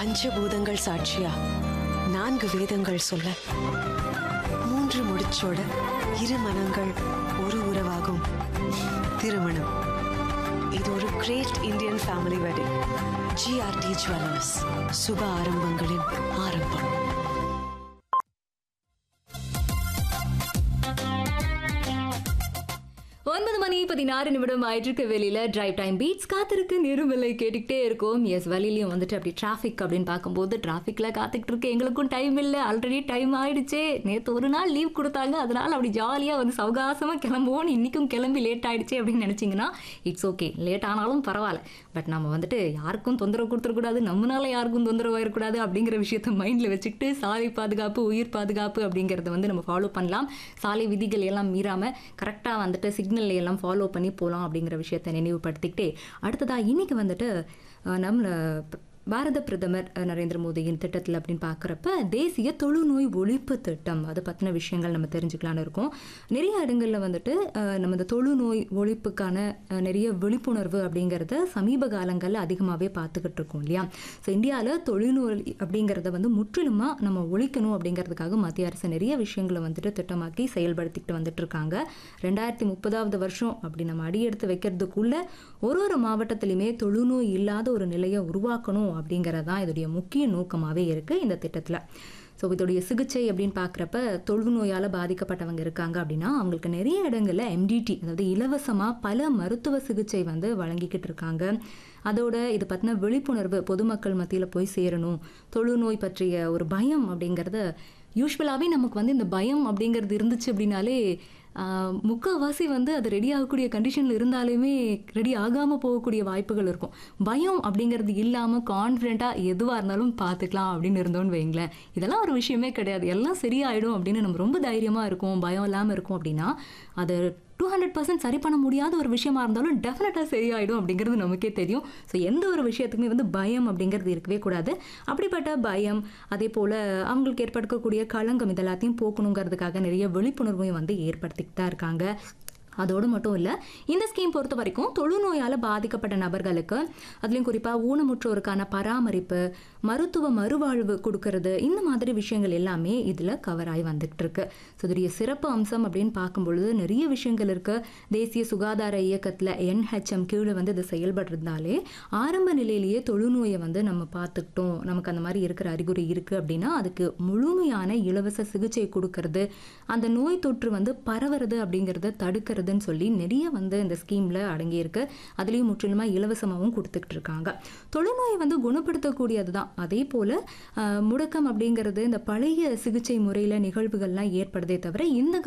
பஞ்சபூதங்கள் சாட்சியா நான்கு வேதங்கள் சொல்ல மூன்று முடிச்சோட இரு மனங்கள் ஒரு உறவாகும் திருமணம் இது ஒரு great Indian family wedding GRT jewellers சுப ஆரம்பங்களின் ஆரம்பம் ஒன்பது மணி பதினாறு நிமிடம் ஆயிட்டிருக்க வெளியில டிரைவ் டைம் பீட்ஸ் காத்திருக்கு நிருமலை கேட்டுக்கிட்டே இருக்கும் எஸ் வழியிலையும் வந்துட்டு அப்படி டிராஃபிக் அப்படின்னு பார்க்கும்போது டிராஃபிக்ல காத்துக்கிட்டு இருக்கு எங்களுக்கும் டைம் இல்லை ஆல்ரெடி டைம் ஆயிடுச்சே நேற்று ஒரு நாள் லீவ் கொடுத்தாங்க அதனால அப்படி ஜாலியாக வந்து சவகாசமாக கிளம்புவோம் இன்னைக்கும் கிளம்பி லேட் ஆயிடுச்சு அப்படின்னு நினச்சிங்கன்னா இட்ஸ் ஓகே லேட் ஆனாலும் பரவாயில்ல பட் நம்ம வந்துட்டு யாருக்கும் தொந்தரவு கொடுத்துடக்கூடாது நம்மளால யாருக்கும் தொந்தரவு ஆயிடக்கூடாது அப்படிங்கிற விஷயத்த மைண்டில் வச்சுக்கிட்டு சாலை பாதுகாப்பு உயிர் பாதுகாப்பு அப்படிங்கிறத வந்து நம்ம ஃபாலோ பண்ணலாம் சாலை விதிகள் எல்லாம் மீறாமல் கரெக்டாக வந்துட்டு சிக்னல் எல்லாம் ஃபாலோ பண்ணி போகலாம் அப்படிங்கிற விஷயத்த நினைவுபடுத்திக்கிட்டே அடுத்ததாக இன்னைக்கு வந்துட்டு அஹ், நம்ம பாரத பிரதமர் அஹ், நரேந்திர மோடியின் திட்டத்தில் அப்படின்னு பார்க்குறப்ப தேசிய தொழுநோய் ஒழிப்பு திட்டம் அது பற்றின விஷயங்கள் நம்ம தெரிஞ்சுக்கலான்னு இருக்கோம் நிறைய இடங்களில் வந்துட்டு அஹ், நம்ம இந்த தொழுநோய் ஒழிப்புக்கான அஹ், நிறைய விழிப்புணர்வு அப்படிங்கிறத சமீப காலங்களில் அதிகமாகவே பார்த்துக்கிட்டு இருக்கோம் இல்லையா ஸோ இந்தியாவில் தொழுநோய் அப்படிங்கிறத வந்து முற்றிலுமாக நம்ம ஒழிக்கணும் அப்படிங்கிறதுக்காக மத்திய அரசு நிறைய விஷயங்களை வந்துட்டு திட்டமாக்கி செயல்படுத்திக்கிட்டு வந்துட்டு இருக்காங்க ரெண்டாயிரத்தி முப்பதாவது வருஷம் அப்படி நம்ம அடியெடுத்து வைக்கிறதுக்குள்ள ஒரு ஒரு மாவட்டத்திலையுமே தொழுநோய் இல்லாத ஒரு நிலையை உருவாக்கணும் அப்படிங்கிறது தான் இதோடைய முக்கிய நோக்கமாகவே இருக்குது இந்த திட்டத்தில் ஸோ இதோடைய சிகிச்சை அப்படின்னு பார்க்குறப்ப தொழுநோயால் பாதிக்கப்பட்டவங்க இருக்காங்க அப்படின்னா அவங்களுக்கு நிறைய இடங்களில் எம்டிடி அதாவது இலவசமாக பல மருத்துவ சிகிச்சை வந்து வழங்கிக்கிட்டு இருக்காங்க அதோட இது பற்றின விழிப்புணர்வு பொதுமக்கள் மத்தியில் போய் சேரணும் தொழுநோய் பற்றிய ஒரு பயம் அப்படிங்கிறத யூஸ்வலாகவே நமக்கு வந்து இந்த பயம் அப்படிங்கிறது இருந்துச்சு அப்படின்னாலே ஆஹ், முக்கால்வாசி வந்து அது ரெடி ஆகக்கூடிய கண்டிஷனில் இருந்தாலுமே ரெடி ஆகாமல் போகக்கூடிய வாய்ப்புகள் இருக்கும் பயம் அப்படிங்கிறது இல்லாமல் கான்ஃபிடென்ட்டாக எதுவாக இருந்தாலும் பார்த்துக்கலாம் அப்படின்னு இருந்தோம்னு வைங்களேன் இதெல்லாம் ஒரு விஷயமே கிடையாது எல்லாம் சரியாயிடும் அப்படின்னு நம்ம ரொம்ப தைரியமாக இருக்கும் பயம் இல்லாமல் இருக்கும் அப்படின்னா அது டூ ஹண்ட்ரட் பர்சன்ட் சரி பண்ண முடியாத ஒரு விஷயமா இருந்தாலும் டெஃபினட்டாக சரியாயிடும் அப்படிங்கிறது நமக்கே தெரியும் ஸோ எந்த ஒரு விஷயத்துக்குமே வந்து பயம் அப்படிங்கிறது இருக்கவே கூடாது அப்படிப்பட்ட பயம் அதே போல் அவங்களுக்கு ஏற்படுத்தக்கூடிய களங்கம் இதெல்லாத்தையும் போக்கணுங்கிறதுக்காக நிறைய விழிப்புணர்வையும் வந்து ஏற்படுத்திக்கிட்டு தான் இருக்காங்க அதோடு மட்டும் இல்லை இந்த ஸ்கீம் பொறுத்த வரைக்கும் தொழுநோயால் பாதிக்கப்பட்ட நபர்களுக்கு அதுலேயும் குறிப்பாக ஊனமுற்றோருக்கான பராமரிப்பு மருத்துவ மறுவாழ்வு கொடுக்கறது இந்த மாதிரி விஷயங்கள் எல்லாமே இதில் கவர் ஆகி வந்துகிட்டு இருக்கு ஸோ இதோடைய சிறப்பு அம்சம் அப்படின்னு பார்க்கும்பொழுது நிறைய விஷயங்கள் இருக்கு தேசிய சுகாதார இயக்கத்தில் என்ஹெச்எம் கீழே வந்து இது செயல்படுறதுனாலே ஆரம்ப நிலையிலேயே தொழுநோயை வந்து நம்ம பார்த்துக்கிட்டோம் நமக்கு அந்த மாதிரி இருக்கிற அறிகுறி இருக்குது அப்படின்னா அதுக்கு முழுமையான இலவச சிகிச்சை கொடுக்கறது அந்த நோய் தொற்று வந்து பரவுறது அப்படிங்கிறத தடுக்கிறதுன்னு சொல்லி நிறைய வந்து இந்த ஸ்கீமில் அடங்கியிருக்கு அதுலேயும் முற்றிலுமாக இலவசமாகவும் கொடுத்துக்கிட்டு இருக்காங்க தொழுநோயை வந்து குணப்படுத்தக்கூடியது தான் அதே போல் முடக்கம் அப்படிங்கிறது இந்த பழைய சிகிச்சை முறையில் நிகழ்வுகள்லாம் ஏற்படுதே தவிர இந்த